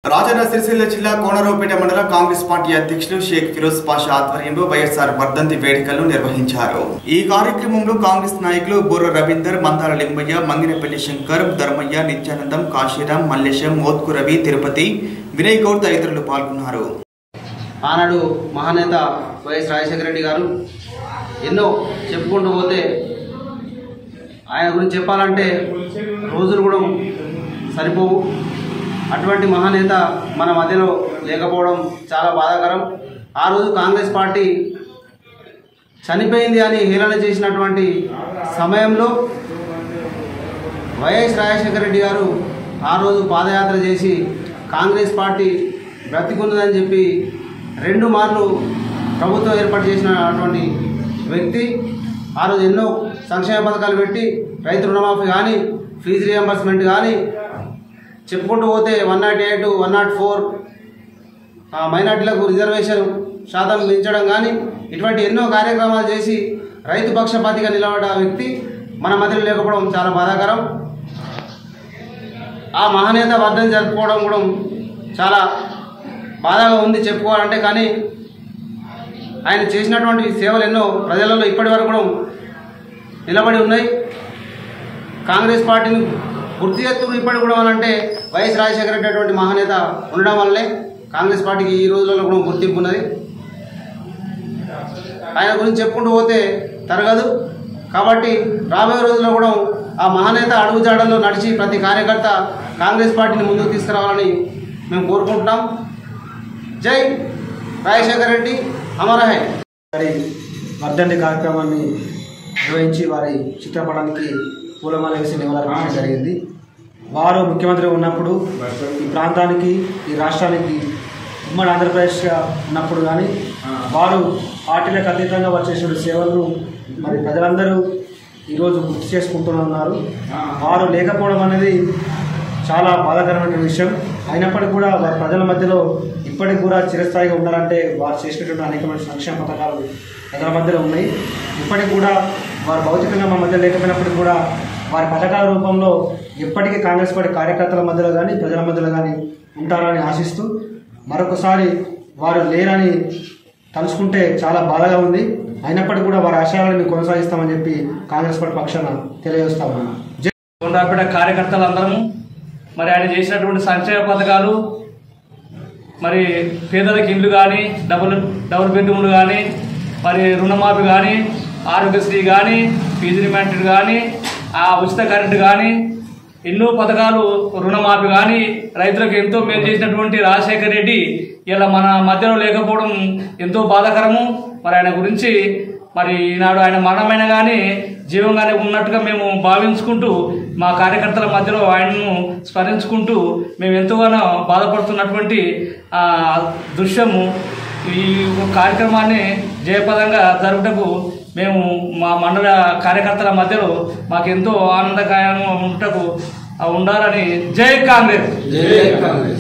రాజన్న సిరిసిల్ల జిల్లా కోనరావుపేట మండల కాంగ్రెస్ పార్టీ అధ్యక్షులు షేక్ ఫిరోజ్ పాషా ఆధ్వర్యంలో వైఎస్ఆర్ వర్ధంతి వేడుకలను నిర్వహించారు ఈ కార్యక్రమంలో కాంగ్రెస్ నాయకులు బుర్ర రవీందర్ మందాల లింబయ్య మంగినపల్లి శంకర్ ధర్మయ్య నిత్యానందం కాశీరాం మల్లేశం మోత్కు రవి తిరుపతి వినయ్ గౌడ్ తదితరులు పాల్గొన్నారు ఆనాడు మహానేత వైఎస్ రాజశేఖర రెడ్డి గారు ఎన్నో చెప్పుకుంటూ పోతే ఆయన గురించి చెప్పాలంటే రోజులు కూడా సరిపోవు అటువంటి మహానేత మన మధ్యలో లేకపోవడం చాలా బాధాకరం ఆ రోజు కాంగ్రెస్ పార్టీ చనిపోయింది అని హేళన చేసినటువంటి సమయంలో వైఎస్ రాజశేఖర రెడ్డి గారు ఆ రోజు పాదయాత్ర చేసి కాంగ్రెస్ పార్టీ బ్రతికున్నదని చెప్పి రెండు మార్లు ప్రభుత్వం ఏర్పాటు చేసినటువంటి వ్యక్తి ఆ రోజు ఎన్నో సంక్షేమ పథకాలు పెట్టి రైతు రుణమాఫీ కానీ ఫీజు రియంబర్స్మెంట్ కానీ చెప్పుకుంటూ పోతే one nought eight one nought four మైనార్టీలకు రిజర్వేషన్ శాతం పెంచడం కానీ ఇటువంటి ఎన్నో కార్యక్రమాలు చేసి రైతు పక్షపాతిగా నిలబడ్డ వ్యక్తి మన మధ్యలో లేకపోవడం చాలా బాధాకరం ఆ మహానేత వర్ధన జరుపుకోవడం కూడా చాలా బాధగా ఉంది చెప్పుకోవాలంటే కానీ ఆయన చేసినటువంటి సేవలు ఎన్నో ప్రజలలో ఇప్పటి వరకు కూడా నిలబడి ఉన్నాయి కాంగ్రెస్ పార్టీని గుర్తు చేస్తూ ఇప్పటి కూడా అంటే వైఎస్ రాజశేఖర రెడ్డి అటువంటి మహానేత ఉండడం వల్లే కాంగ్రెస్ పార్టీకి ఈ రోజులలో కూడా గుర్తింపు ఉన్నది ఆయన గురించి చెప్పుకుంటూ పోతే తరగదు కాబట్టి రాబోయే రోజుల్లో కూడా ఆ మహానేత అడుగుజాడల్లో నడిచి ప్రతి కార్యకర్త కాంగ్రెస్ పార్టీని ముందుకు తీసుకురావాలని మేము కోరుకుంటున్నాం జై రాజశేఖర రెడ్డి అమరహై వారి వర్ధంతి కార్యక్రమాన్ని నిర్వహించి వారి చిత్రపటానికి పూలమాల వేసి నివాళులర్పించడం జరిగింది వారు ముఖ్యమంత్రి ఉన్నప్పుడు ఈ ప్రాంతానికి ఈ రాష్ట్రానికి ఉమ్మడి ఆంధ్రప్రదేశ్గా ఉన్నప్పుడు కానీ వారు పార్టీలకు అతీతంగా వారు చేసిన సేవలను మరి ప్రజలందరూ ఈరోజు గుర్తు చేసుకుంటున్నారు వారు లేకపోవడం అనేది చాలా బాధాకరమైన విషయం అయినప్పటికీ కూడా వారి ప్రజల మధ్యలో ఇప్పటికి కూడా చిరస్థాయిగా ఉండాలంటే వారు చేసినటువంటి అనేకమైన సంక్షేమ పథకాలు ప్రజల మధ్యలో ఉన్నాయి ఇప్పటికి కూడా వారు భౌతికంగా మా మధ్య లేకపోయినప్పటికీ కూడా వారి పథకాల రూపంలో ఎప్పటికీ కాంగ్రెస్ పార్టీ కార్యకర్తల మధ్యలో కానీ ప్రజల మధ్యలో కానీ ఉంటారని ఆశిస్తూ మరొకసారి వారు లేరని తలుచుకుంటే చాలా బాధగా ఉంది అయినప్పటికీ కూడా వారి ఆశయాలను మేము కొనసాగిస్తామని చెప్పి కాంగ్రెస్ పార్టీ పక్షాన తెలియజేస్తామని జై కొండాపేట కార్యకర్తలందరము మరి ఆయన చేసినటువంటి సంక్షేమ పథకాలు మరి పేదలకు ఇండ్లు కానీ డబుల్ డబుల్ బెడ్రూమ్లు కానీ మరి రుణమాఫీ కానీ ఆరోగ్యశ్రీ కానీ ఫీజు రిమాంటెడ్ కానీ ఆ ఉచిత కరెంటు కానీ ఎన్నో పథకాలు రుణమాఫీ కానీ రైతులకు ఎంతో మేలు చేసినటువంటి రాజశేఖర్ రెడ్డి ఇలా మన మధ్యలో లేకపోవడం ఎంతో బాధాకరము మరి ఆయన గురించి మరి ఈనాడు ఆయన మరణమైన కానీ జీవంగానే ఉన్నట్టుగా మేము భావించుకుంటూ మా కార్యకర్తల మధ్యలో ఆయనను స్మరించుకుంటూ మేము ఎంతగానో బాధపడుతున్నటువంటి ఆ, దృశ్యము ఈ కార్యక్రమాన్ని జయప్రదంగా జరుపుటకు మేము మా మండల కార్యకర్తల మధ్యలో మాకు ఎంతో ఆనందకరంగా ఉండటకు ఉండాలని జై కాంగ్రెస్